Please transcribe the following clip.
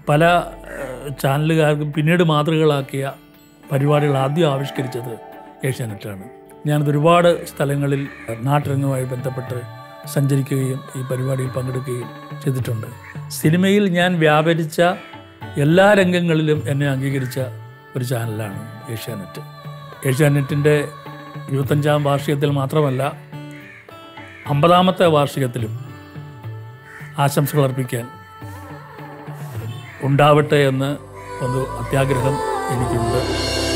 പല ഏഹ്, ചാനലുകാർക്കും പിന്നീട് മാതൃകകളാക്കിയ പരിപാടികൾ ആദ്യം ആവിഷ്കരിച്ചത് ഏഷ്യാനെറ്റാണ് ഞാനത് ഒരുപാട് സ്ഥലങ്ങളിൽ നാട്ടിറങ്ങുമായി ബന്ധപ്പെട്ട് സഞ്ചരിക്കുകയും ഈ പരിപാടിയിൽ പങ്കെടുക്കുകയും ചെയ്തിട്ടുണ്ട് സിനിമയിൽ ഞാൻ വ്യാപരിച്ച എല്ലാ രംഗങ്ങളിലും എന്നെ അംഗീകരിച്ച ഒരു ചാനലാണ് ഏഷ്യാനെറ്റ് ഏഷ്യാനെറ്റിൻ്റെ ഇരുപത്തഞ്ചാം വാർഷികത്തിൽ മാത്രമല്ല അമ്പതാമത്തെ വാർഷികത്തിലും ആശംസകൾ അർപ്പിക്കാൻ ഉണ്ടാവട്ടെ എന്ന് ഒരു അത്യാഗ്രഹം എനിക്കുണ്ട്